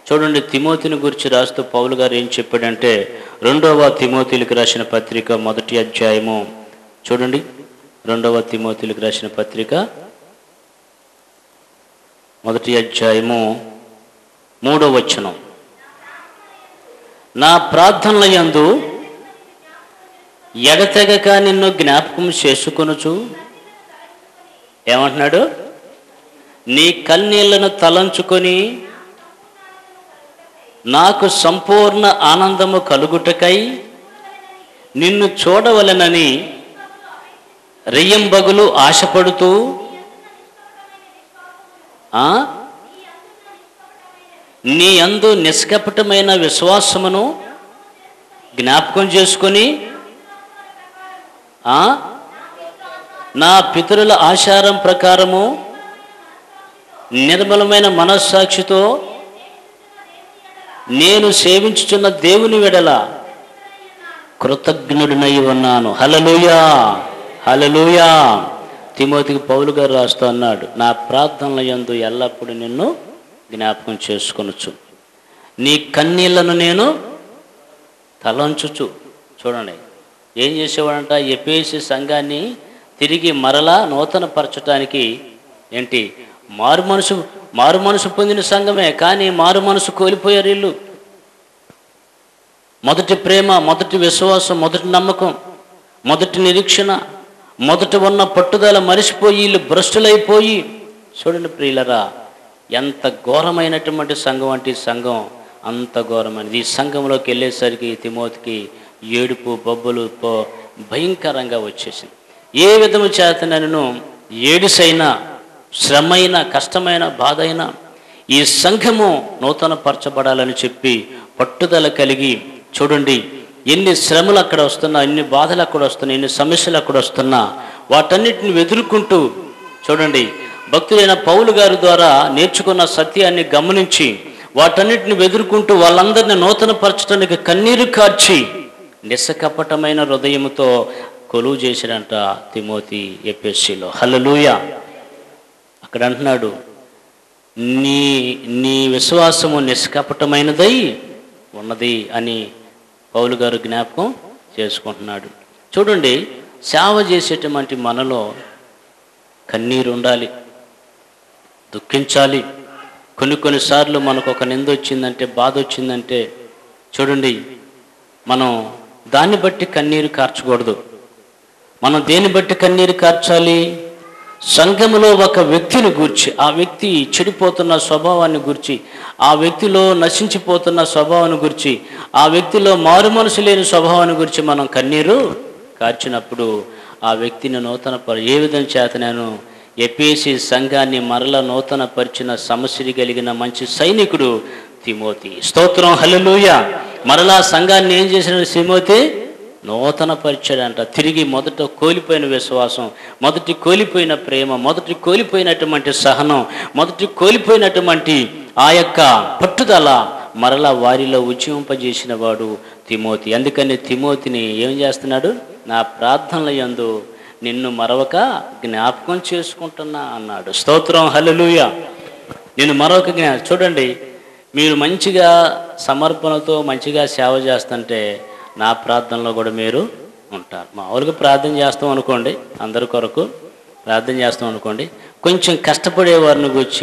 చూడండి తిమోతిని గురించి రాస్తూ పౌలు గారు ఏం చెప్పాడంటే రెండవ తిమోతిలకు రాసిన పత్రిక మొదటి అధ్యాయము చూడండి రెండవ తిమోతిలకు రాసిన పత్రిక మొదటి అధ్యాయము మూడవ వచనం నా ప్రార్థనల యందు ఎడతెగక నిన్ను జ్ఞాపకం చేసుకొనుచు ఏమంటున్నాడు నీ కన్నీళ్లను తలంచుకొని నాకు సంపూర్ణ ఆనందము కలుగుటకై నిన్ను చూడవలెనని రెయ్యంబగులు ఆశపడుతూ ఆ? నీ అందు నిష్కపటమైన విశ్వాసమును జ్ఞాపకం చేసుకొని ఆ? నా పితరుల ఆచారం ప్రకారము నిర్మలమైన మనస్సాక్షితో నేను సేవించుచున్న దేవుని వెడల కృతజ్ఞుడినై ఉన్నాను హలలుయా హలలుయా తిమోతికి పౌలు గారు రాస్తూ అన్నాడు నా ప్రార్థనల యందు ఎల్లప్పుడూ నిన్ను జ్ఞాపకం చేసుకొనొచ్చు నీ కన్నీళ్లను నేను తలంచుచు చూడండి ఏం చేసేవాడంట ఎపేసి సంఘాన్ని తిరిగి మరలా నూతన పరచటానికి ఏంటి మారు మనసు మారు మనసు పొందిన సంఘమే కానీ మారు మనసు కోల్పోయారు వీళ్ళు మొదటి ప్రేమ మొదటి విశ్వాసం మొదటి నమ్మకం మొదటి నిరీక్షణ మొదట ఉన్న పట్టుదల మరిచిపోయి వీళ్ళు భ్రష్టులైపోయి చూడండి ప్రియులరా ఎంత ఘోరమైనటువంటి సంఘం అంటే ఈ సంఘం అంత ఘోరమైనది ఈ సంఘంలోకి వెళ్ళేసరికి తిమోతికి ఏడుపు బొబ్బలు పో భయంకరంగా వచ్చేసింది ఏ విధము చేత నన్ను ఏడుసైనా శ్రమైన కష్టమైన బాధ అయినా ఈ సంఘము నూతన పరచబడాలని చెప్పి పట్టుదల కలిగి చూడండి ఎన్ని శ్రమలు అక్కడ వస్తున్నా ఎన్ని బాధలు అక్కడ వస్తున్నా ఎన్ని సమస్యలు అక్కడ వస్తున్నా వాటన్నిటిని ఎదుర్కొంటూ చూడండి భక్తులైన పౌలు గారి ద్వారా నేర్చుకున్న సత్యాన్ని గమనించి వాటన్నిటిని ఎదుర్కొంటూ వాళ్ళందరినీ నూతన పరచడానికి కన్నీరు కార్చి నిస్సకపటమైన హృదయముతో కొలువు చేశాడంట తిమోతి ఎపిఎస్సిలో హల్లెలూయ అక్కడ అంటున్నాడు నీ నీ విశ్వాసము నిష్కపటమైనదై ఉన్నది అని పౌలు గారు జ్ఞాపకం చేసుకుంటున్నాడు చూడండి సేవ చేసేటువంటి మనలో కన్నీరు ఉండాలి దుఃఖించాలి కొన్ని కొన్నిసార్లు మనకు ఒక నింద వచ్చిందంటే బాధ వచ్చిందంటే చూడండి మనం దాన్ని బట్టి కన్నీరు కార్చకూడదు మనం దేన్ని బట్టి కన్నీరు కార్చాలి సంఘములో ఒక వ్యక్తిని గూర్చి ఆ వ్యక్తి చెడిపోతున్న స్వభావాన్ని గురించి ఆ వ్యక్తిలో నశించిపోతున్న స్వభావాన్ని గురించి ఆ వ్యక్తిలో మారు మనసు లేని స్వభావాన్ని గురించి మనం కన్నీరు కార్చినప్పుడు ఆ వ్యక్తిని నూతన పరి ఏ విధం చేత నేను ఎపేసి సంఘాన్ని మరల నూతన పరిచిన సమస్యలు కలిగిన మంచి సైనికుడు తిమోతి స్తోత్రం హల్లెలూయ మరలా సంఘాన్ని ఏం చేసిన తిమోతి నూతన పరిచయంట తిరిగి మొదట కోల్పోయిన విశ్వాసం మొదటి కోల్పోయిన ప్రేమ మొదటి కోల్పోయినటువంటి సహనం మొదటి కోల్పోయినటువంటి ఆ యొక్క పట్టుదల మరలా వారిలో ఉద్యమింపజేసిన వాడు తిమోతి అందుకని తిమోతిని ఏం చేస్తున్నాడు నా ప్రార్థనల యందు నిన్ను మరొక జ్ఞాపకం చేసుకుంటున్నా అన్నాడు స్తోత్రం హల్లెలూయ నేను మరొక జ్ఞా చూడండి మీరు మంచిగా సమర్పణతో మంచిగా సేవ చేస్తుంటే నా ప్రార్థనలో కూడా మీరు ఉంటారు మామూలుగా ప్రార్థన చేస్తాం అనుకోండి అందరి కొరకు ప్రార్థన చేస్తాం అనుకోండి కొంచెం కష్టపడే వారిని గురించి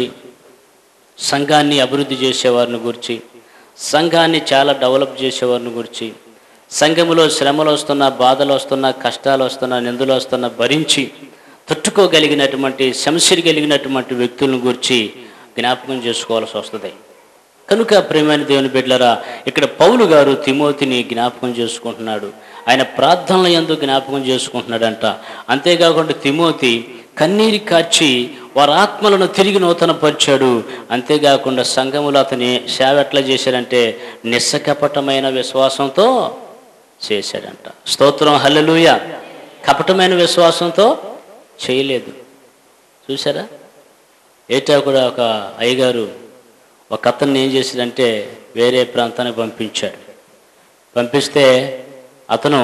సంఘాన్ని అభివృద్ధి చేసేవారిని గురించి సంఘాన్ని చాలా డెవలప్ చేసేవారిని గురించి సంఘములో శ్రమలు వస్తున్నా బాధలు వస్తున్నా కష్టాలు వస్తున్నా నిందలు వస్తున్నా భరించి తట్టుకోగలిగినటువంటి సమస్యలు కలిగినటువంటి వ్యక్తులను గురించి జ్ఞాపకం చేసుకోవాల్సి వస్తుంది కనుక ప్రేమైన దేవుని బిడ్డలరా ఇక్కడ పౌలు గారు తిమోతిని జ్ఞాపకం చేసుకుంటున్నాడు ఆయన ప్రార్థనల యందు జ్ఞాపకం చేసుకుంటున్నాడంట అంతేకాకుండా తిమోతి కన్నీరి కార్చి వారి ఆత్మలను తిరిగి నూతనపరిచాడు అంతేకాకుండా సంఘములో అతని సేవ ఎట్లా చేశాడంటే నిస్సకపటమైన విశ్వాసంతో చేశాడంట స్తోత్రం హల్లెలూయ కపటమైన విశ్వాసంతో చేయలేదు చూసారా ఏటా కూడా ఒక అయ్యగారు ఒక అతన్ని ఏం చేశాడంటే వేరే ప్రాంతానికి పంపించాడు పంపిస్తే అతను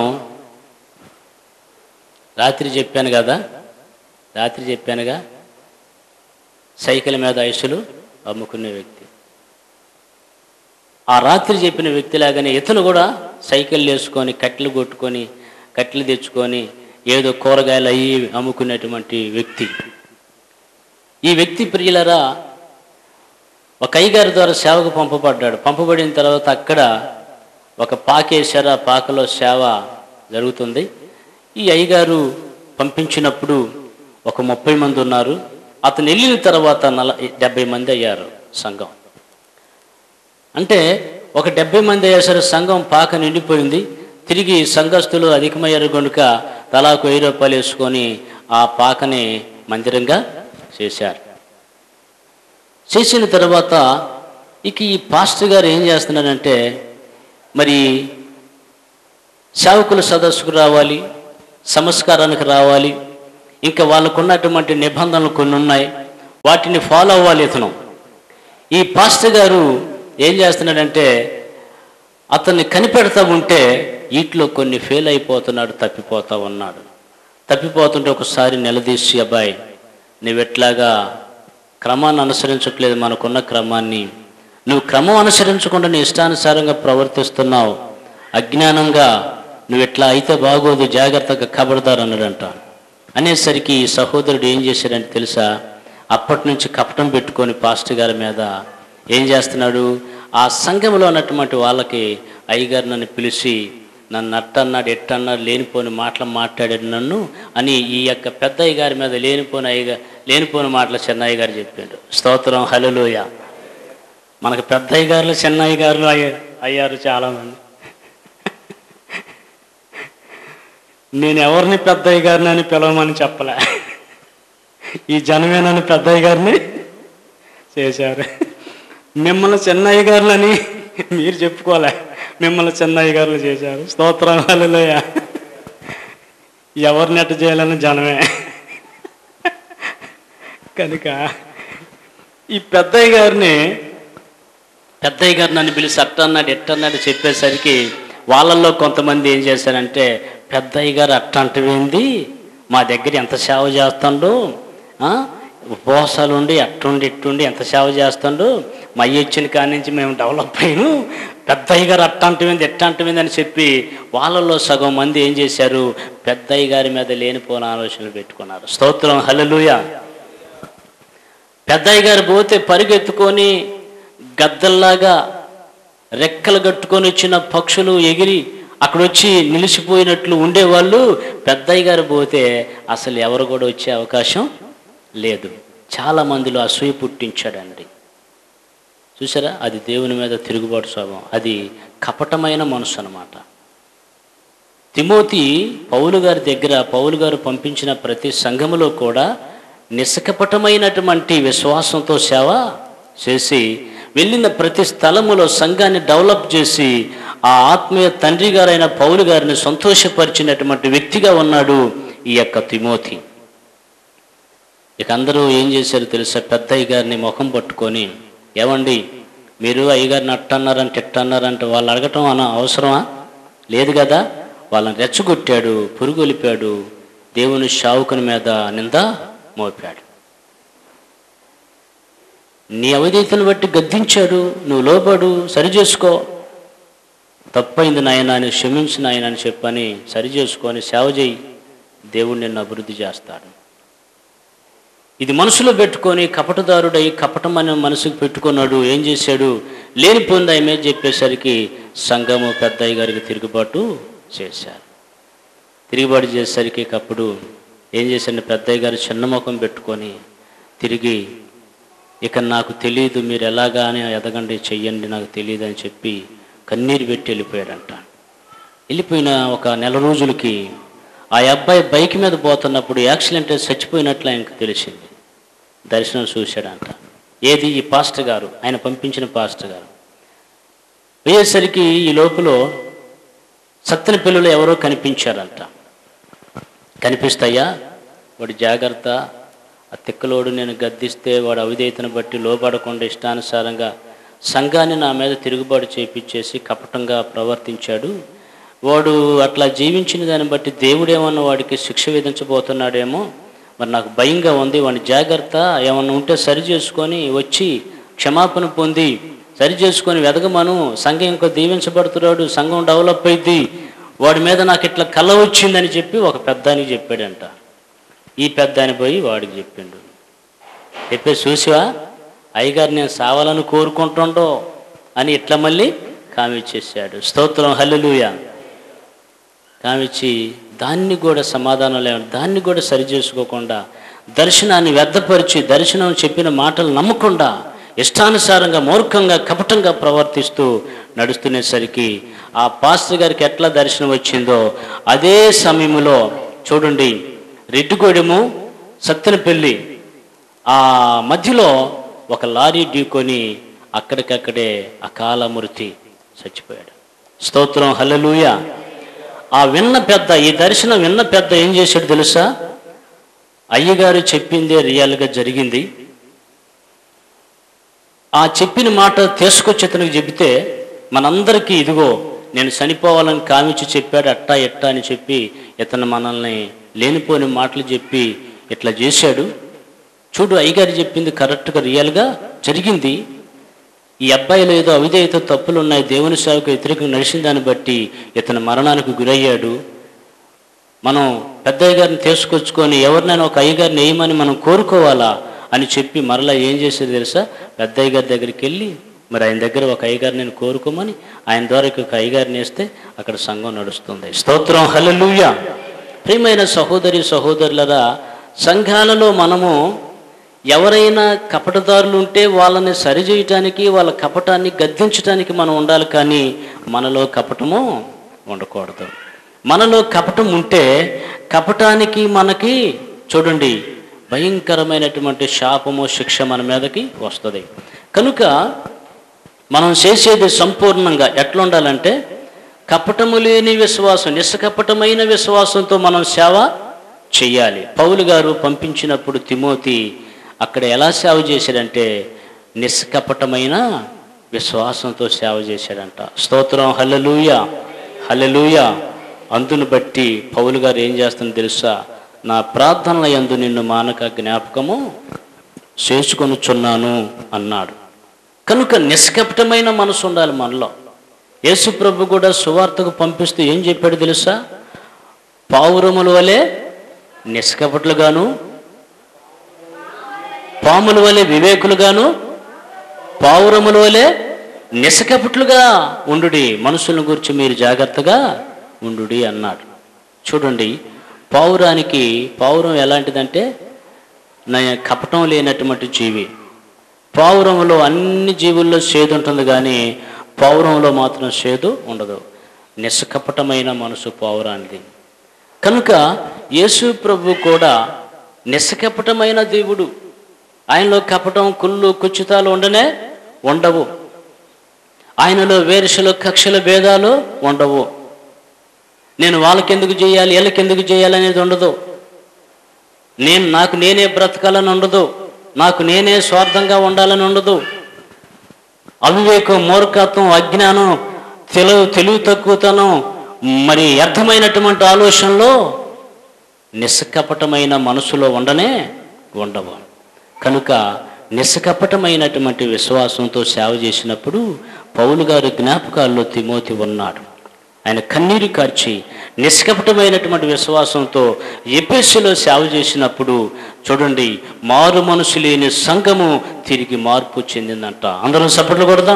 రాత్రి చెప్పాను కదా రాత్రి చెప్పానుగా సైకిల్ మీద ఐసులు అమ్ముకునే వ్యక్తి ఆ రాత్రి చెప్పిన వ్యక్తిలాగానే ఇతను కూడా సైకిల్ వేసుకొని కట్టెలు కొట్టుకొని కట్టెలు తెచ్చుకొని ఏదో కూరగాయలు అయ్యి అమ్ముకునేటువంటి వ్యక్తి ఈ వ్యక్తి ప్రియులరా ఒక అయ్యగారి ద్వారా సేవకు పంపబడ్డాడు పంపబడిన తర్వాత అక్కడ ఒక పాకేశారు ఆ పాకలో సేవ జరుగుతుంది ఈ అయ్యగారు పంపించినప్పుడు ఒక ముప్పై మంది ఉన్నారు అతను వెళ్ళిన తర్వాత నల డెబ్బై మంది అయ్యారు సంఘం అంటే ఒక డెబ్బై మంది అయ్యేసరికి సంఘం పాక నిండిపోయింది తిరిగి సంఘస్థులు అధికమయ్యారు కనుక తలాకు వెయ్యి రూపాయలు వేసుకొని ఆ పాకని మందిరంగా చేశారు చేసిన తర్వాత ఇక ఈ పాస్టర్ గారు ఏం చేస్తున్నారంటే మరి సేవకుల సదస్సుకు రావాలి సంస్కారానికి రావాలి ఇంకా వాళ్ళకున్నటువంటి నిబంధనలు కొన్ని ఉన్నాయి వాటిని ఫాలో అవ్వాలి ఇతను ఈ పాస్టర్ గారు ఏం చేస్తున్నాడంటే అతన్ని కనిపెడతా ఉంటే వీటిలో కొన్ని ఫెయిల్ అయిపోతున్నాడు తప్పిపోతా ఉన్నాడు తప్పిపోతుంటే ఒకసారి నిలదీసి అబ్బాయి నువ్వెట్లాగా క్రమాన్ని అనుసరించట్లేదు మనకున్న క్రమాన్ని నువ్వు క్రమం అనుసరించకుండా నీ ఇష్టానుసారంగా ప్రవర్తిస్తున్నావు అజ్ఞానంగా నువ్వు ఎట్లా అయితే బాగోదు జాగ్రత్తగా కబడదారు అన్నాడంట అనేసరికి ఈ సహోదరుడు ఏం చేశాడంటే తెలుసా అప్పటి నుంచి కపటం పెట్టుకొని పాస్టర్ గారి మీద ఏం చేస్తున్నాడు ఆ సంఘంలో ఉన్నటువంటి వాళ్ళకి అయ్యగారు నన్ను పిలిచి నన్ను అట్టన్నాడు ఎట్టన్నాడు లేనిపోని మాటలు మాట్లాడాడు నన్ను అని ఈ యొక్క పెద్ద అయ్య గారి మీద లేనిపోని అయ్యగా లేనిపోని మాటలు చెన్నయ్య గారు చెప్పాడు స్తోత్రం హలలోయ మనకు పెద్ద అయ్య గారులు చెన్నయ్య గారులు అయ్య- అయ్యారు చాలామంది నేను ఎవరిని పెద్దయ్య గారిని అని పిలవమని చెప్పలే ఈ జనమే నన్ను పెద్దయ్య గారిని చేశారు మిమ్మల్ని చెన్నయ్య గారులని మీరు చెప్పుకోలే మిమ్మల్ని చెన్నయ్య గారులు చేశారు స్తోత్రం హల్లెలూయా ఎవరిని ఎట్ట చేయాలని జనమే కనుక ఈ పెద్దయ్య గారిని పెద్దయ్య గారు నన్ను పిలిచి అట్ట అన్నాడు ఎట్ట అన్నాడు చెప్పేసరికి వాళ్ళల్లో కొంతమంది ఏం చేశారంటే పెద్దయ్య గారు అట్ట అంటవేంది మా దగ్గర ఎంత సేవ చేస్తాడు ఉపవాసాలు ఉండి అట్టుండి ఇట్టుండి ఎంత సేవ చేస్తాడు మా అయ్య వచ్చిన కాడి నుంచి మేము డెవలప్ అయ్యాను పెద్దయ్య గారు అట్ట అంటవేంది ఎట్ట అంటవేంది అని చెప్పి వాళ్ళల్లో సగం మంది ఏం చేశారు పెద్దయ్య గారి మీద లేనిపోని ఆలోచనలు పెట్టుకున్నారు స్తోత్రం హల్లెలూయా పెద్దయ్య గారు పోతే పరిగెత్తుకొని గద్దల్లాగా రెక్కలు కట్టుకొని వచ్చిన పక్షులు ఎగిరి అక్కడ వచ్చి నిలిచిపోయినట్లు ఉండేవాళ్ళు పెద్దయ్య గారు పోతే అసలు ఎవరు కూడా వచ్చే అవకాశం లేదు చాలా మందిలో అసూయ పుట్టించాడండి చూసారా అది దేవుని మీద తిరుగుబాటు స్వభావం అది కపటమైన మనసు అన్నమాట తిమోతి పౌలు గారి దగ్గర పౌలు గారు పంపించిన ప్రతి సంఘములో కూడా నిష్కపటమైనటువంటి విశ్వాసంతో సేవ చేసి వెళ్ళిన ప్రతి స్థలములో సంఘాన్ని డెవలప్ చేసి ఆ ఆత్మీయ తండ్రి గారైన పౌలు గారిని సంతోషపరిచినటువంటి వ్యక్తిగా ఉన్నాడు ఈ యొక్క తిమోతి ఇక అందరూ ఏం చేశారు తెలుసా పెద్ద అయ్య గారిని ముఖం పట్టుకొని ఏమండి మీరు అయ్యగారిని అట్టన్నారంటే ఎట్టన్నారంటే వాళ్ళు అడగటం అన అవసరమా లేదు కదా వాళ్ళని రెచ్చగొట్టాడు పురుగొలిపాడు దేవుని షావుకుని మీద నింద మోపాడు నీ అవిధేతను బట్టి గద్దించాడు నువ్వు లోబడు సరి చేసుకో తప్పైంది నాయన అని క్షమించు నాయన అని చెప్పని సరి చేసుకొని సేవ చేయి దేవుడు నిన్ను అభివృద్ధి చేస్తాడు ఇది మనసులో పెట్టుకొని కపటదారుడై కపటం అనే మనసుకు పెట్టుకున్నాడు ఏం చేశాడు లేనిపోయింది ఆమె చెప్పేసరికి సంఘము పెద్దయ్య గారికి తిరుగుబాటు చేశారు తిరుగుబాటు చేసేసరికి అప్పుడు ఏం చేశాడు పెద్దయ్య గారు చిన్న ముఖం పెట్టుకొని తిరిగి ఇక నాకు తెలియదు మీరు ఎలాగా అని ఎదగండి చెయ్యండి నాకు తెలియదు అని చెప్పి కన్నీరు పెట్టి వెళ్ళిపోయాడంట వెళ్ళిపోయిన ఒక నెల రోజులకి ఆ అబ్బాయి బైక్ మీద పోతున్నప్పుడు యాక్సిడెంట్ అయి చచ్చిపోయినట్లు ఆయనకు తెలిసింది దర్శనం చూశాడంట ఏది ఈ పాస్టర్ గారు ఆయన పంపించిన పాస్టర్ గారు పోయేసరికి ఈ లోపల సత్తని పిల్లలు ఎవరో కనిపించారంట కనిపిస్తాయా వాడు జాగ్రత్త ఆ తిక్కలోడు నేను గద్దిస్తే వాడు అవిధేయతను బట్టి లోబడకుండా ఇష్టానుసారంగా సంఘాన్ని నా మీద తిరుగుబాటు చేపించేసి కపటంగా ప్రవర్తించాడు వాడు అట్లా జీవించిన దాన్ని బట్టి దేవుడేమన్నా వాడికి శిక్ష విధించబోతున్నాడేమో మరి నాకు భయంగా ఉంది వాడిని జాగ్రత్త ఏమన్నా ఉంటే సరి చేసుకొని వచ్చి క్షమాపణ పొంది సరి చేసుకొని వెదగమను సంఘం ఇంకో దీవించబడుతున్నాడు సంఘం డెవలప్ అయింది వాడి మీద నాకు ఇట్లా కళ వచ్చిందని చెప్పి ఒక పెద్దానికి చెప్పాడంట ఈ పెద్దాని పోయి వాడికి చెప్పిండు చెప్పే చూసివా అయ్యగారు నేను సావాలని కోరుకుంటుండో అని ఇట్లా మళ్ళీ కామిచ్చేసాడు స్తోత్రం హల్లెలూయా కామిచ్చి దాన్ని కూడా సమాధానం లేవు దాన్ని కూడా సరి చేసుకోకుండా దర్శనాన్ని వ్యర్థపరిచి దర్శనం చెప్పిన మాటలు నమ్మకుండా ఇష్టానుసారంగా మూర్ఖంగా కపటంగా ప్రవర్తిస్తూ నడుస్తునేసరికి ఆ పాస్టర్ గారికి ఎట్లా దర్శనం వచ్చిందో అదే సమయంలో చూడండి రెడ్డిగూడెము సత్తెనపల్లి ఆ మధ్యలో ఒక లారీ ఢీకొని అక్కడికక్కడే అకాల మృతి చచ్చిపోయాడు స్తోత్రం హల్లెలూయ ఆ విన్న పెద్ద ఈ దర్శనం విన్న పెద్ద ఏం చేశాడు తెలుసా అయ్యగారు చెప్పిందే రియల్గా జరిగింది ఆ చెప్పిన మాట తీసుకొచ్చి అతనికి చెబితే మనందరికీ ఇదిగో నేను చనిపోవాలని కామించి చెప్పాడు అట్టా ఎట్టా అని చెప్పి ఇతను మనల్ని లేనిపోని మాటలు చెప్పి ఇట్లా చేశాడు చూడు అయ్యగారు చెప్పింది కరెక్ట్గా రియల్గా జరిగింది ఈ అబ్బాయిలో ఏదో అవిధేయత తప్పులు ఉన్నాయి దేవుని సేవకు వ్యతిరేకంగా నడిచిన దాన్ని బట్టి ఇతను మరణానికి గురయ్యాడు మనం పెద్ద అయ్యగారిని తీసుకొచ్చుకొని ఎవరినైనా ఒక అయ్యగారిని వేయమని మనం కోరుకోవాలా అని చెప్పి మరలా ఏం చేసేది తెలుసా పెద్ద అయ్యగారి దగ్గరికి వెళ్ళి మరి ఆయన దగ్గర ఒక అయ్యగారిని నేను కోరుకోమని ఆయన ద్వారా ఒక అయ్యగారిని వేస్తే అక్కడ సంఘం నడుస్తుంది స్తోత్రం హల్లెలూయా ప్రియమైన సహోదరి సహోదరులరా సంఘాలలో మనము ఎవరైనా కపటదారులు ఉంటే వాళ్ళని సరిచేయటానికి వాళ్ళ కపటాన్ని గద్దించడానికి మనం ఉండాలి కానీ మనలో కపటము ఉండకూడదు మనలో కపటం ఉంటే కపటానికి మనకి చూడండి భయంకరమైనటువంటి శాపము శిక్ష మన మీదకి వస్తుంది కనుక మనం చేసేది సంపూర్ణంగా ఎట్లా ఉండాలంటే కపటము లేని విశ్వాసం నిస్కపటమైన విశ్వాసంతో మనం సేవ చెయ్యాలి పౌలు గారు పంపించినప్పుడు తిమోతి అక్కడ ఎలా సేవ చేశాడంటే నిష్కపటమైన విశ్వాసంతో సేవ చేశాడంట స్తోత్రం హల్లెలూయ హల్లెలూయ అందును బట్టి పౌలు గారు ఏం చేస్తుందో తెలుసా నా ప్రార్థనల యందు నిన్ను మానక జ్ఞాపకము చేసుకొనుచున్నాను అన్నాడు కనుక నిష్కపటమైన మనసు ఉండాలి మనలో యేసు ప్రభు కూడా సువార్తకు పంపిస్తూ ఏం చెప్పాడు తెలుసా పావురముల వలె నిష్కపట్లుగాను పాముల వలె వివేకులుగాను పావురముల వలె నిసకపట్లుగా ఉండుడి మనుషులను గురించి మీరు జాగ్రత్తగా ఉండుడి అన్నాడు చూడండి పావురానికి పావురం ఎలాంటిదంటే న- కపటం లేనటువంటి జీవి పావురంలో అన్ని జీవుల్లో సేదు ఉంటుంది కానీ పావురంలో మాత్రం సేదు ఉండదు నిస్కపటమైన మనసు పావురానిది కనుక యేసు ప్రభు కూడా నిస్కపటమైన దేవుడు ఆయనలో కపటం కుళ్ళు కుచితాలు ఉండనే ఉండవు ఆయనలో వేరుషలు కక్షల భేదాలు ఉండవు నేను వాళ్ళకెందుకు చేయాలి వీళ్ళకెందుకు చేయాలి అనేది ఉండదు నేను నాకు నేనే బ్రతకాలని ఉండదు నాకు నేనే స్వార్థంగా ఉండాలని ఉండదు అవివేకం మూర్ఖత్వం అజ్ఞానం తెలివి తెలివి తక్కువతనం మరి వ్యర్థమైనటువంటి ఆలోచనలో నిస్కపటమైన మనసులో ఉండనే ఉండవు కనుక నిస్కపటమైనటువంటి విశ్వాసంతో సేవ చేసినప్పుడు పౌలు గారి జ్ఞాపకాల్లో తిమోతి ఉన్నాడు ఆయన కన్నీరు కార్చి నిష్కపటమైనటువంటి విశ్వాసంతో ఎపిస్సులో సేవ చేసినప్పుడు చూడండి మారు మనసు లేని సంఘము తిరిగి మార్పు చెందిందంట అందరం సపోర్ట్లు కొడదాం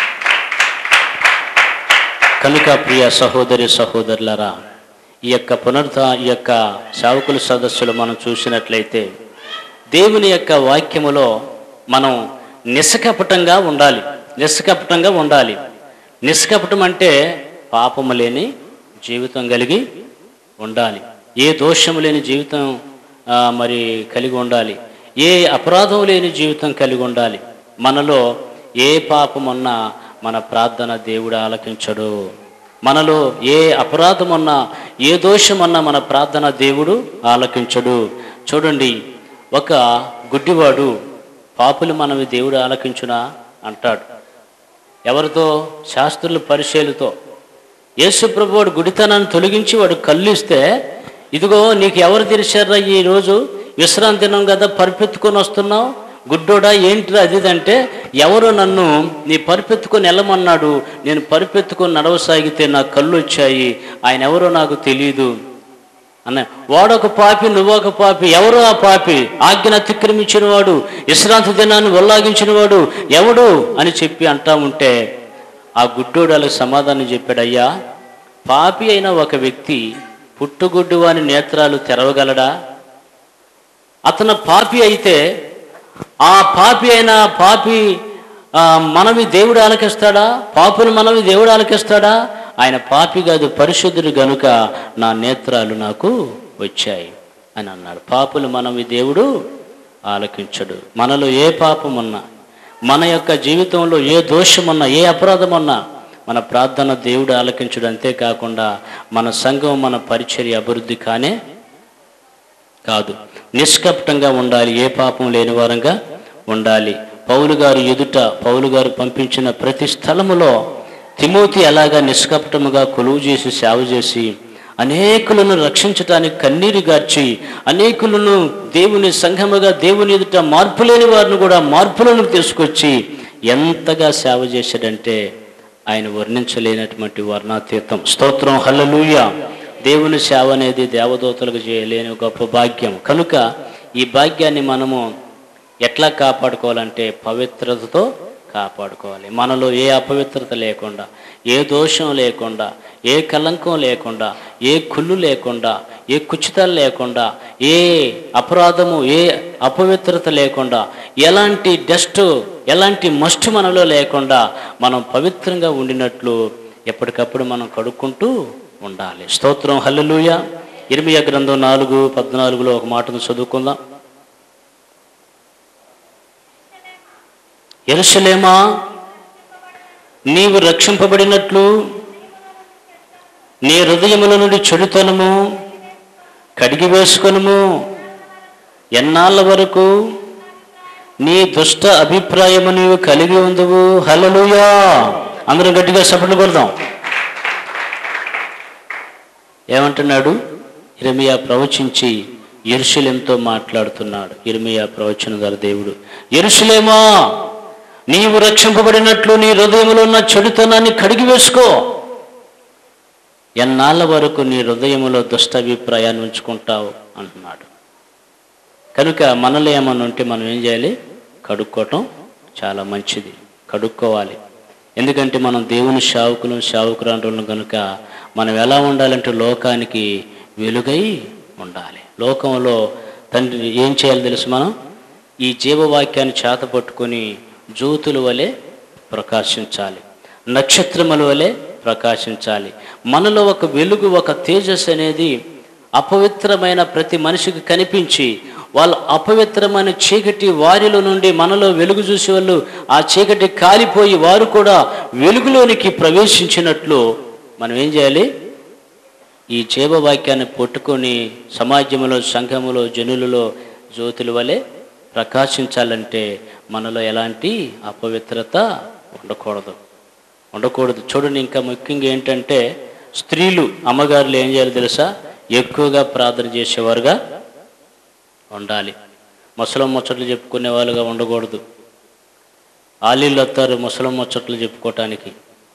కనుక ప్రియ సహోదరి సహోదరులరా ఈ యొక్క పునరుద్ధ ఈ యొక్క సేవకుల సదస్సులు మనం చూసినట్లయితే దేవుని యొక్క వాక్యములో మనం నిస్కపటంగా ఉండాలి నిస్కపటంగా ఉండాలి నిష్కపటం అంటే పాపము లేని జీవితం కలిగి ఉండాలి ఏ దోషము లేని జీవితం ఆ, మరి కలిగి ఉండాలి ఏ అపరాధం లేని జీవితం కలిగి ఉండాలి మనలో ఏ పాపమున్నా మన ప్రార్థన దేవుడు ఆలకించడు మనలో ఏ అపరాధమున్నా ఏ దోషమన్నా మన ప్రార్థన దేవుడు ఆలకించడు చూడండి ఒక గుడ్డివాడు పాపులు మనవి దేవుడు ఆలకించునా అంటాడు ఎవరితో శాస్త్రుల పరిశీలితో యేసు ప్రభు వాడు గుడితనాన్ని తొలగించి వాడు కళ్ళు ఇస్తే ఇదిగో నీకు ఎవరు తెరిచారా ఈ రోజు విశ్రాంతి దినం కదా పరిపెత్తుకొని వస్తున్నావు గుడ్డోడా ఏంటిరా అది ఇది అంటే ఎవరో నన్ను నీ పరిపెత్తుకొని వెళ్ళమన్నాడు నేను పరిపెత్తుకొని నడవసాగితే నా కళ్ళు వచ్చాయి ఆయన ఎవరో నాకు తెలియదు అన్న వాడొక పాపి నువ్వొక పాపి ఎవరు ఆ పాపి ఆజ్ఞను అతిక్రమించిన వాడు విశ్రాంతి దినాన్ని ఉల్లాగించిన వాడు ఎవడు అని చెప్పి అంటా ఉంటే ఆ గుడ్డోడు వాళ్ళకి సమాధానం చెప్పాడు అయ్యా పాపి అయిన ఒక వ్యక్తి పుట్టుగుడ్డు వాని నేత్రాలు తెరవగలడా అతను పాపి అయితే ఆ పాపి అయిన పాపి ఆ, మనవి దేవుడు ఆలకిస్తాడా పాపులు మనవి దేవుడు ఆలకిస్తాడా ఆయన పాపి కాదు పరిశుద్ధుడు గనుక నా నేత్రాలు నాకు వచ్చాయి అని అన్నాడు పాపులు మనవి దేవుడు ఆలకించడు మనలో ఏ పాపం ఉన్నా మన యొక్క జీవితంలో ఏ దోషమున్నా ఏ అపరాధం ఉన్నా మన ప్రార్థన దేవుడు ఆలకించడు అంతేకాకుండా మన సంఘం మన పరిచర్య అభివృద్ధి కానే కాదు నిష్కపటంగా ఉండాలి ఏ పాపం లేని వారంగా ఉండాలి పౌలు గారు ఎదుట పౌలు గారు పంపించిన ప్రతి స్థలములో తిమోతి ఎలాగా నిష్కపటముగా కొలువు చేసి సేవ చేసి అనేకులను రక్షించటానికి కన్నీరు గార్చి అనేకులను దేవుని సంఘముగా దేవుని ఎదుట మార్పు లేని వారిని కూడా మార్పులను తీసుకొచ్చి ఎంతగా సేవ చేశాడంటే ఆయన వర్ణించలేనటువంటి వర్ణాతీతం స్తోత్రం హల్లెలూయా దేవుని సేవ అనేది దేవదూతలకు చేయలేని గొప్ప భాగ్యం కనుక ఈ భాగ్యాన్ని మనము ఎట్లా కాపాడుకోవాలంటే పవిత్రతతో కాపాడుకోవాలి మనలో ఏ అపవిత్రత లేకుండా ఏ దోషం లేకుండా ఏ కలంకం లేకుండా ఏ కుళ్ళు లేకుండా ఏ కుచితాలు లేకుండా ఏ అపరాధము ఏ అపవిత్రత లేకుండా ఎలాంటి డస్ట్ ఎలాంటి మస్ట్ మనలో లేకుండా మనం పవిత్రంగా ఉండినట్లు ఎప్పటికప్పుడు మనం కడుక్కుంటూ ఉండాలి స్తోత్రం హల్లెలూయ ఇరిమియా గ్రంథం నాలుగు పద్నాలుగులో ఒక మాటను చదువుకుందాం ఎరుసలేమా నీవు రక్షింపబడినట్లు నీ హృదయముల నుండి చెడుతనము కడిగి వేసుకొనుము ఎన్నాళ్ళ వరకు నీ దుష్ట అభిప్రాయము నీవు కలిగి ఉందువు హల్లెలూయా అందరం గట్టిగా సపట్లు కొడదాం ఏమంటున్నాడు ఇరమియా ప్రవచించి ఎరుషులేంతో మాట్లాడుతున్నాడు ఇరమియా ప్రవచన గల దేవుడు ఎరుషులేమా నీవు రక్షింపబడినట్లు నీ హృదయంలో ఉన్న చెడుతనాన్ని కడిగి వేసుకో ఎన్నాళ్ళ వరకు నీ హృదయములో దుష్ట అభిప్రాయాన్ని ఉంచుకుంటావు అంటున్నాడు కనుక మనలో ఏమన్నా ఉంటే మనం ఏం చేయాలి కడుక్కోవటం చాలా మంచిది కడుక్కోవాలి ఎందుకంటే మనం దేవుని శావుకులు శావుకురాండ్రులను కనుక మనం ఎలా ఉండాలంటే లోకానికి వెలుగై ఉండాలి లోకంలో తండ్రి ఏం చేయాలి తెలుసు మనం ఈ జీవవాక్యాన్ని చేత పట్టుకొని జ్యోతుల వలె ప్రకాశించాలి నక్షత్రముల వలె ప్రకాశించాలి మనలో ఒక వెలుగు ఒక తేజస్ అనేది అపవిత్రమైన ప్రతి మనిషికి కనిపించి వాళ్ళు అపవిత్రమైన చీకటి వారిలో నుండి మనలో వెలుగు చూసే వాళ్ళు ఆ చీకటి కాలిపోయి వారు కూడా వెలుగులోనికి ప్రవేశించినట్లు మనం ఏం చేయాలి ఈ జీవవాక్యాన్ని పట్టుకొని సమాజంలో సంఘములో జనులలో జ్యోతుల వలె ప్రకాశించాలంటే మనలో ఎలాంటి అపవిత్రత ఉండకూడదు ఉండకూడదు చూడండి ఇంకా ముఖ్యంగా ఏంటంటే స్త్రీలు అమ్మగారులు ఏం చేయాలి తెలుసా ఎక్కువగా ప్రార్థన చేసేవారుగా ఉండాలి ముసలం ముచ్చట్లు చెప్పుకునే వాళ్ళుగా ఉండకూడదు ఆలీళ్ళు వస్తారు ముసలం ముచ్చట్లు చెప్పుకోవటానికి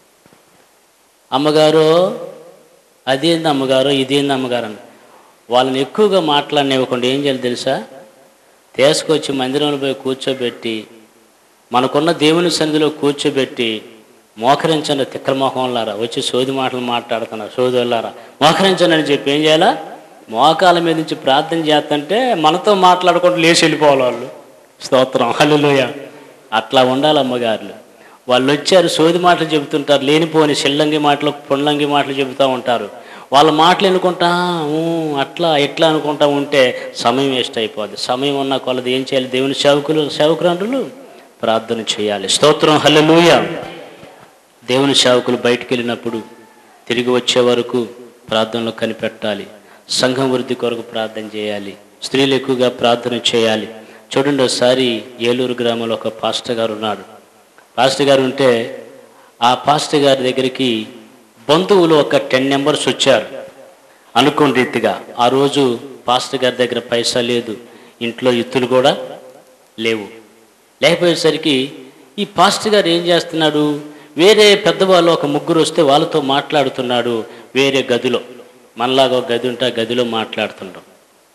అమ్మగారు అదేంది అమ్మగారు ఇదేంది అమ్మగారు అని వాళ్ళని ఎక్కువగా మాట్లాడనివ్వకుండా ఏం చేయాలి తెలుసా తీసుకొచ్చి మందిరంలో పోయి కూర్చోబెట్టి మనకున్న దేవుని సన్నిధిలో కూర్చోబెట్టి మోకరించండి తిక్కలమోహంలారా వచ్చి సోది మాటలు మాట్లాడుతున్నారు సోది వెళ్ళారా మోకరించండి అని చెప్పి ఏం చేయాలా మోకాల మీద నుంచి ప్రార్థన చేస్తుంటే మనతో మాట్లాడకుండా లేచి వెళ్ళిపోవాలి వాళ్ళు స్తోత్రం హల్లులోయ అట్లా ఉండాలి అమ్మగారులు వాళ్ళు వచ్చారు సోది మాటలు చెబుతుంటారు లేనిపోని చెల్లంగి మాటలు పొండ్లంగి మాటలు చెబుతూ ఉంటారు వాళ్ళ మాటలు ఎన్నుకుంటా "ఊ, అట్లా ఎట్లా అనుకుంటా ఉంటే సమయం వేస్ట్ అయిపోద్ది సమయం ఉన్న కొలది ఏం చేయాలి దేవుని సేవకులు సేవకురాండ్రులు ప్రార్థన చేయాలి స్తోత్రం హల్లెలూయ దేవుని సేవకులు బయటికి వెళ్ళినప్పుడు తిరిగి వచ్చే వరకు ప్రార్థనలో కనిపెట్టాలి సంఘం వృద్ధి కొరకు ప్రార్థన చేయాలి స్త్రీలు ఎక్కువగా ప్రార్థన చేయాలి చూడండి ఒకసారి ఏలూరు గ్రామంలో ఒక పాస్టర్ గారు ఉన్నాడు పాస్టర్ గారు ఉంటే ఆ పాస్టర్ గారి దగ్గరికి బంధువులు ఒక టెన్ నెంబర్స్ వచ్చారు అనుకోని రీతిగా ఆ రోజు పాస్టర్ గారి దగ్గర పైసా లేదు ఇంట్లో ఇత్తులు కూడా లేవు లేకపోయేసరికి ఈ పాస్టర్ గారు ఏం చేస్తున్నాడు వేరే పెద్దవాళ్ళు ఒక ముగ్గురు వస్తే వాళ్ళతో మాట్లాడుతున్నాడు వేరే గదిలో మనలాగా ఒక గది ఉంటే ఆ గదిలో మాట్లాడుతుంటాం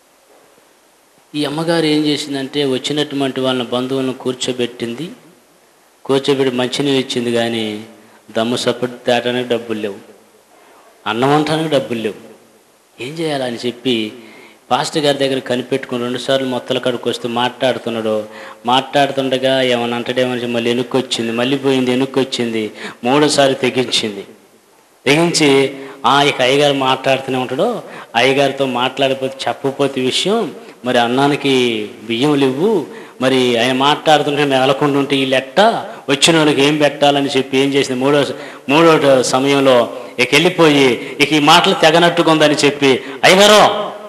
ఈ అమ్మగారు ఏం చేసిందంటే వచ్చినటువంటి వాళ్ళ బంధువులను కూర్చోబెట్టింది కూర్చోబెట్టి మంచినీళ్ళు ఇచ్చింది కానీ దమ్ము సప్పటి తేటానికి డబ్బులు లేవు అన్నం వండటానికి డబ్బులు లేవు ఏం చేయాలని చెప్పి పాస్టర్ గారి దగ్గర కనిపెట్టుకుని రెండుసార్లు మొత్తల కడుకు వస్తే మాట్లాడుతున్నాడు మాట్లాడుతుండగా ఏమన్నా అంటాడేమని మళ్ళీ వెనుక్కి వచ్చింది మళ్ళీ పోయింది వెనుక్కి వచ్చింది మూడోసారి తెగించింది తెగించి ఆ ఇక అయ్యగారు మాట్లాడుతూనే ఉంటాడో అయ్యగారితో మాట్లాడిపోతే చెప్పకపోతే విషయం మరి అన్నానికి బియ్యం లేవు మరి ఆయన మాట్లాడుతుంటే నెలకొండ ఉంటే ఈ లెట్ట వచ్చిన వాళ్ళకి ఏం పెట్టాలని చెప్పి ఏం చేసింది మూడో మూడో సమయంలో ఇక వెళ్ళిపోయి ఇక ఈ మాటలు తెగనట్టుగా ఉందని చెప్పి అయ్యగారో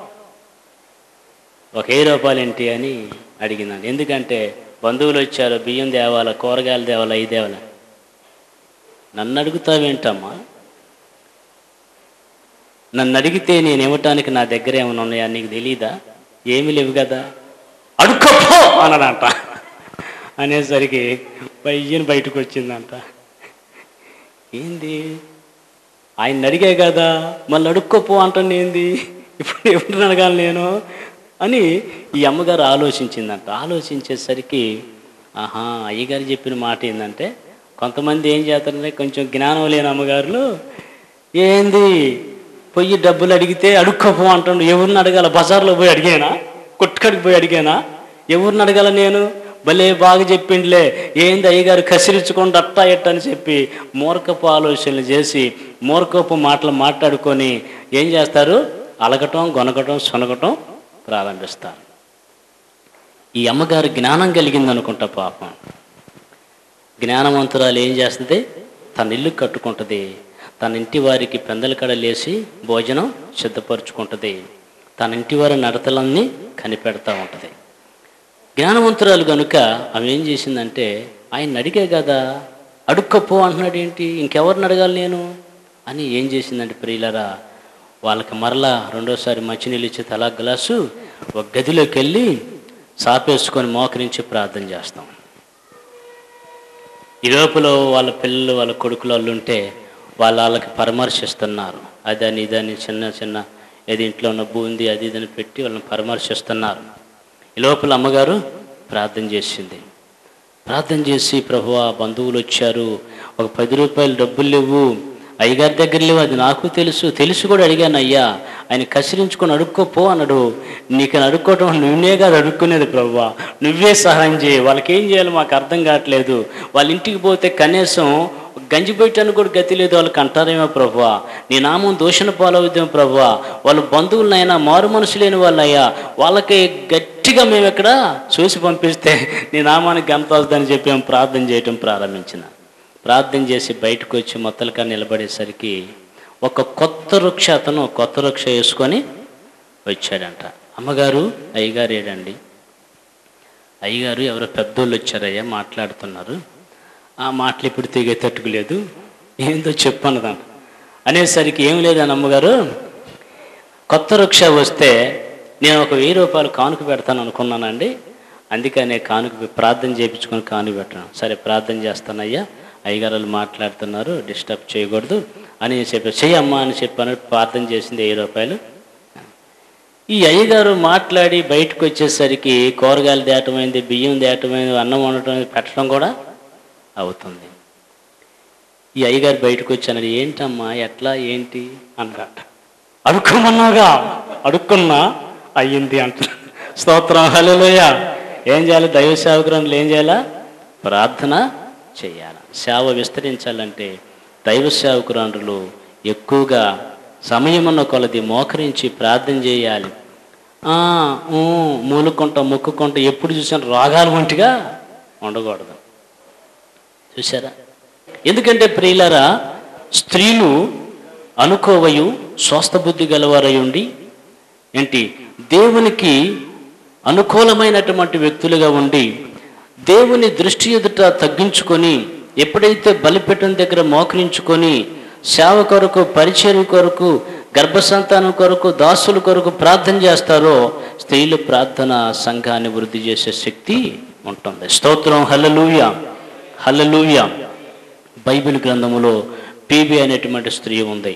ఒక వెయ్యి రూపాయలు ఏంటి అని అడిగిందండి ఎందుకంటే బంధువులు వచ్చారు బియ్యం తేవాలా కూరగాయలు తేవాలా ఇది తేవాలా నన్ను అడుగుతావేంటమ్మా నన్ను అడిగితే నేను ఇవ్వటానికి నా దగ్గర ఏమైనా ఉన్నాయా నీకు తెలీదా ఏమీ లేవు కదా అడుక్కోపో అన్నాడంట అనేసరికి పయ్యని బయటకు వచ్చిందంట ఏంది ఆయన అడిగే కదా మళ్ళీ అడుక్కోపో అంటాను ఏంది ఇప్పుడు ఎప్పుడు అడగాలి నేను అని ఈ అమ్మగారు ఆలోచించిందంట ఆలోచించేసరికి ఆహా అయ్యగారు చెప్పిన మాట ఏంటంటే కొంతమంది ఏం చేస్తారంటే కొంచెం జ్ఞానం లేని అమ్మగారులు ఏంది పొయ్యి డబ్బులు అడిగితే అడుక్కోపో అంటుండు ఎవరిని అడగాల బజార్లో పోయి అడిగానా కొట్టుకడికి పోయి అడిగానా ఎవరిని అడగాల నేను భలే బాగా చెప్పిండ్లే ఏంది అయ్యగారు కసిరించుకుంటూ అట్టా ఎట్ట అని చెప్పి మూర్ఖపు ఆలోచనలు చేసి మూర్ఖపు మాటలు మాట్లాడుకొని ఏం చేస్తారు అలగటం గొనగటం సొనగటం ప్రారంభిస్తారు ఈ అమ్మగారు జ్ఞానం కలిగింది అనుకుంటా పాపం జ్ఞానవంతురాలు ఏం చేస్తుంది తన ఇల్లు కట్టుకుంటుంది తన ఇంటి వారికి పెందల కడలేసి భోజనం సిద్ధపరచుకుంటుంది తన ఇంటి వారి నడతలన్నీ కనిపెడతా ఉంటుంది జ్ఞానవంతురాలు కనుక ఆమె ఏం చేసిందంటే ఆయన అడిగే కదా అడుక్కపో అంటున్నాడు ఏంటి ఇంకెవరిని అడగాలి నేను అని ఏం చేసిందంటే ప్రియులరా వాళ్ళకి మరలా రెండోసారి మంచినీళ్ళు ఇచ్చి తలా గ్లాసు ఒక గదిలోకి వెళ్ళి సాపేసుకొని మోకరించి ప్రార్థన చేస్తాం ఈ లోపల వాళ్ళ పిల్లలు వాళ్ళ కొడుకులు వాళ్ళు ఉంటే వాళ్ళ వాళ్ళకి పరామర్శిస్తున్నారు అదని ఇదని చిన్న చిన్న ఏది ఇంట్లో ఉన్న బూంది అది ఇదని పెట్టి వాళ్ళని పరామర్శిస్తున్నారు ఈ లోపల అమ్మగారు ప్రార్థన చేసింది ప్రార్థన చేసి ప్రభు బంధువులు వచ్చారు ఒక పది రూపాయలు డబ్బులు లేవు అయ్యగారి దగ్గర లేవు అది నాకు తెలుసు తెలిసి కూడా అడిగాను అయ్యా ఆయన కసిరించుకొని అడుక్కోపో అన్నాడు నీకు అని అడుక్కోవటం నువ్వే కాదు అడుక్కునేది ప్రభు నువ్వే సహాయం చేయి వాళ్ళకి ఏం చేయాలో మాకు అర్థం కావట్లేదు వాళ్ళ ఇంటికి పోతే కనీసం గంజి పెట్టాను కూడా గతి లేదు వాళ్ళకి అంటారేమో ప్రభు నీ నామం దూషణ పాలవుద్దాం ప్రభు వాళ్ళ బంధువులనైనా మారు మనసు లేని వాళ్ళయ్యా వాళ్ళకి గట్టిగా మేము ఇక్కడ చూసి పంపిస్తే నీ నామానికి గంత వస్తుందని చెప్పి మేము ప్రార్థన చేయటం ప్రారంభించిన ప్రార్థన చేసి బయటకు వచ్చి మొత్తలుగా నిలబడేసరికి ఒక కొత్త వృక్ష అతను కొత్త వృక్ష వేసుకొని వచ్చాడంట అమ్మగారు అయ్యగారు ఏడండి అయ్యగారు ఎవరో పెద్దోళ్ళు వచ్చారయ్యా మాట్లాడుతున్నారు ఆ మాటలు ఇప్పుడు తెగేటట్టుకు లేదు ఏందో చెప్పన్నదంట అనేసరికి ఏం లేదని అమ్మగారు కొత్త వృక్ష వస్తే నేను ఒక వెయ్యి రూపాయలు కానుక పెడతాను అనుకున్నానండి అందుకనే కానుక ప్రార్థన చేయించుకొని కానుక పెట్టాను సరే ప్రార్థన చేస్తానయ్యా అయ్యగారు వాళ్ళు మాట్లాడుతున్నారు డిస్టర్బ్ చేయకూడదు అని చెప్పి చెయ్యమ్మా అని చెప్పాను ప్రార్థన చేసింది వెయ్యి రూపాయలు ఈ అయ్యగారు మాట్లాడి బయటకు వచ్చేసరికి కూరగాయలు దేటమైంది బియ్యం దేటమైంది అన్నం వండటం పెట్టడం కూడా అవుతుంది ఈ అయ్యగారు బయటకు వచ్చాను ఏంటమ్మా ఎట్లా ఏంటి అన్నట అడుక్కోమన్నాగా అడుక్కున్నా అయ్యింది అంట స్తోత్రం హలోయ ఏం చేయాలి దైవ సేవకురాలు ఏం చేయాలా ప్రార్థన చేయాలి సేవ విస్తరించాలంటే దైవ సేవకురాండ్రులు ఎక్కువగా సమయమున్న కొలది మోకరించి ప్రార్థన చేయాలి ఆ, ఊ, మూలుకుంటా మొక్కుకుంటా ఎప్పుడు చూసినా రాగాలు వంటిగా ఉండకూడదు చూసారా ఎందుకంటే ప్రియులరా స్త్రీలు అనుకోవయు స్వస్థ బుద్ధి గలవారై ఉండి ఏంటి దేవునికి అనుకూలమైనటువంటి వ్యక్తులుగా ఉండి దేవుని దృష్టి ఎదుట తగ్గించుకొని ఎప్పుడైతే బలిపీఠం దగ్గర మోకరించుకొని సేవ కొరకు పరిచయం కొరకు గర్భసంతానం కొరకు దాసుల కొరకు ప్రార్థన చేస్తారో స్త్రీలు ప్రార్థన సంఘాన్ని వృద్ధి చేసే శక్తి ఉంటుంది స్తోత్రం హల్లెలూయా హల్లెలూయా బైబిల్ గ్రంథములో పీబి అనేటువంటి స్త్రీ ఉంది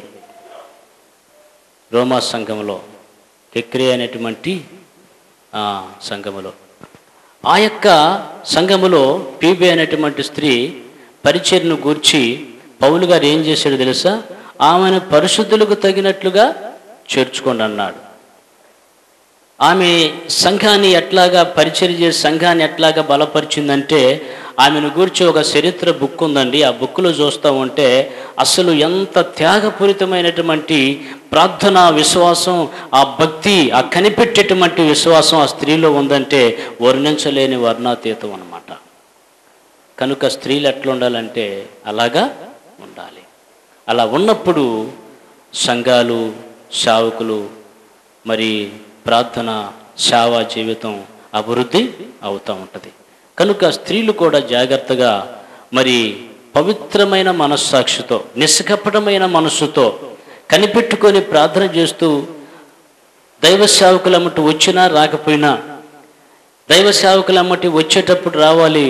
రోమా సంఘములో కెక్రి అనేటువంటి ఆ, సంఘములో ఆ యొక్క సంఘములో పీబి అనేటువంటి స్త్రీ పరిచయను గూర్చి పౌలు గారు ఏం చేశాడు తెలుసా ఆమెను పరిశుద్ధులకు తగినట్లుగా చేర్చుకోండి అన్నాడు ఆమె సంఘాన్ని ఎట్లాగా పరిచయం చేసి సంఘాన్ని ఎట్లాగా బలపరిచిందంటే ఆమెను గురించి ఒక చరిత్ర బుక్ ఉందండి ఆ బుక్లో చూస్తూ ఉంటే అసలు ఎంత త్యాగపూరితమైనటువంటి ప్రార్థన విశ్వాసం ఆ భక్తి ఆ కనిపెట్టేటువంటి విశ్వాసం ఆ స్త్రీలో ఉందంటే వర్ణించలేని వర్ణాతీతం అన్నమాట కనుక స్త్రీలు ఎట్లా ఉండాలంటే అలాగా ఉండాలి అలా ఉన్నప్పుడు సంఘాలు సేవకులు మరి ప్రార్థన సేవా జీవితం అభివృద్ధి అవుతూ ఉంటుంది కనుక స్త్రీలు కూడా జాగ్రత్తగా మరి పవిత్రమైన మనస్సాక్షితో నిష్కపటమైన మనస్సుతో కనిపెట్టుకొని ప్రార్థన చేస్తూ దైవ సేవకులమ్మటి వచ్చినా రాకపోయినా దైవ సేవకులమ్మటి వచ్చేటప్పుడు రావాలి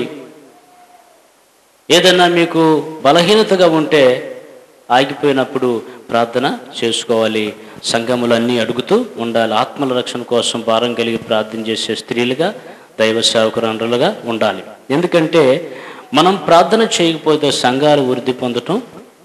ఏదన్నా మీకు బలహీనతగా ఉంటే ఆగిపోయినప్పుడు ప్రార్థన చేసుకోవాలి సంఘములన్నీ అడుగుతూ ఉండాలి ఆత్మల రక్షణ కోసం భారం కలిగి ప్రార్థన చేసే స్త్రీలుగా దైవ సేవకురాండ్రులుగా ఉండాలి ఎందుకంటే మనం ప్రార్థన చేయకపోతే సంఘాలు వృద్ధి పొందటం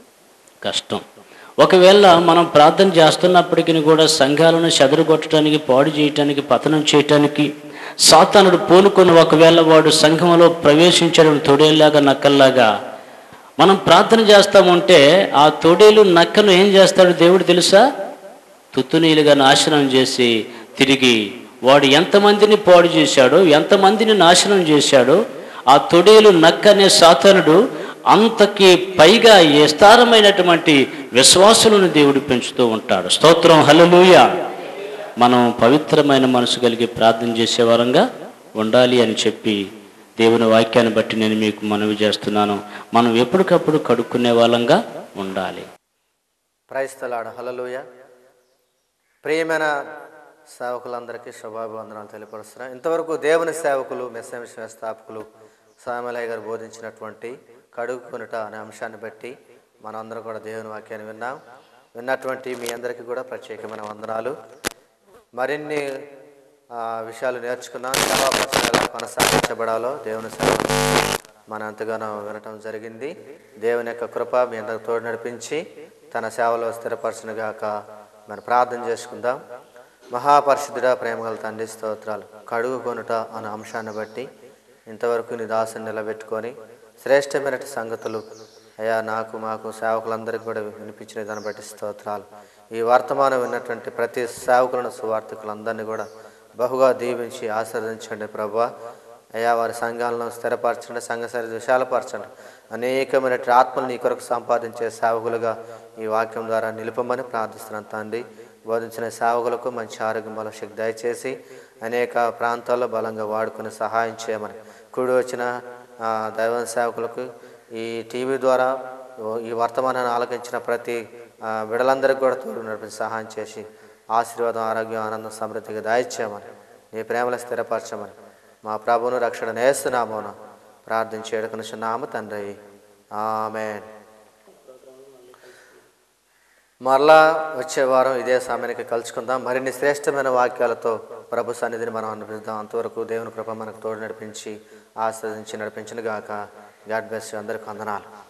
కష్టం ఒకవేళ మనం ప్రార్థన చేస్తున్నప్పటికీ కూడా సంఘాలను చెదరగొట్టడానికి పాడు చేయటానికి పతనం చేయటానికి సాతానుడు పూనుకొని ఒకవేళ వాడు సంఘంలో ప్రవేశించడం తొడేలాగా నక్కల్లాగా మనం ప్రార్థన చేస్తామంటే ఆ తొడేలు నక్కను ఏం చేస్తాడు దేవుడు తెలుసా తుత్తునీలుగా నాశనం చేసి తిరిగి వాడు ఎంతమందిని పాడు చేశాడో ఎంతమందిని నాశనం చేశాడో ఆ తొడేలు నక్క అనే సాతనుడు అంతకి పైగా విస్తారమైనటువంటి విశ్వాసులను దేవుడు పెంచుతూ ఉంటాడు స్తోత్రం హల్లెలూయ మనం పవిత్రమైన మనసు కలిగి ప్రార్థన చేసే వారంగా ఉండాలి అని చెప్పి దేవుని వాక్యాన్ని బట్టి నేను మీకు మనవి చేస్తున్నాను మనం ఎప్పటికప్పుడు కడుక్కునే వాళ్ళంగా ఉండాలి ప్రైస్తలాడ హలలుయ ప్రియమైన సేవకులందరికీ శుభాభివందనాలు తెలియపరుస్తున్నాను ఇంతవరకు దేవుని సేవకులు మెస్సమిషన్ స్థాపకులు సామలయ్య గారు బోధించినటువంటి కడుగుకొనుట అనే అంశాన్ని బట్టి మనందరం కూడా దేవుని వాక్యాన్ని విన్నాం విన్నటువంటి మీ అందరికీ కూడా ప్రత్యేకమైన వందనాలు మరిన్ని ఆ, విషయాలు నేర్చుకున్నాం సేవా ప్రశ్న ఎలా కొనసాగించబడాలో దేవుని సేవ మన ఎంతగానో వినటం జరిగింది దేవుని యొక్క కృప మీ అందరికి తోడు నడిపించి తన సేవలో స్థిరపరచునుగాక మనం ప్రార్థన చేసుకుందాం మహాపరిశుద్ధుడా ప్రేమగల తండ్రి స్తోత్రాలు కడుగు కొనుట అనే అంశాన్ని బట్టి ఇంతవరకు నీ దాసుని నిలబెట్టుకొని శ్రేష్టమైన సంగతులు అయ్యా నాకు మాకు సేవకులందరికీ కూడా వినిపించిన దాన్ని బట్టి స్తోత్రాలు ఈ వర్తమానం విన్నటువంటి ప్రతి సేవకులను సువార్థకులందరినీ కూడా బహుగా దీవించి ఆశీర్వదించండి ప్రభా అయ్యా వారి సంఘాలను స్థిరపరచండి సంఘ సరి విశాలపరచండి అనేకమైన ఆత్మలు నీ కొరకు సంపాదించే సేవకులుగా ఈ వాక్యం ద్వారా నిలుపమని ప్రార్థిస్తున్నాను తండ్రి బోధించిన సేవకులకు మంచి ఆరోగ్యం బల శక్తి దయచేసి అనేక ప్రాంతాల్లో బలంగా వాడుకుని సహాయం చేయమని కూడి వచ్చిన ఆ, దైవ సేవకులకు ఈ టీవీ ద్వారా ఓ- ఈ వర్తమానాన్ని ఆలకించిన ప్రతి ఆ, బిడలందరికీ కూడా తోడు నడిపి సహాయం చేసి ఆశీర్వాదం ఆరోగ్యం ఆనందం సమృద్ధిగా దాయిచ్చామని నీ ప్రేమలో స్థిరపరచమని మా ప్రభువును రక్షణ నేస్తున్నామోన ప్రార్థించి ఎడుకునిచున్నాము తండ్రి ఆమెన్ మరలా వచ్చే వారం ఇదే సమయానికి కలుసుకుందాం మరిన్ని శ్రేష్టమైన వాక్యాలతో ప్రభు సన్నిధిని మనం అనుభవిద్దాం అంతవరకు దేవుని కృప మనకు తోడు నడిపించి ఆస్వాదించి నడిపించిన గాక గాడ్ బ్లెస్ యు అందరికి వందనాలు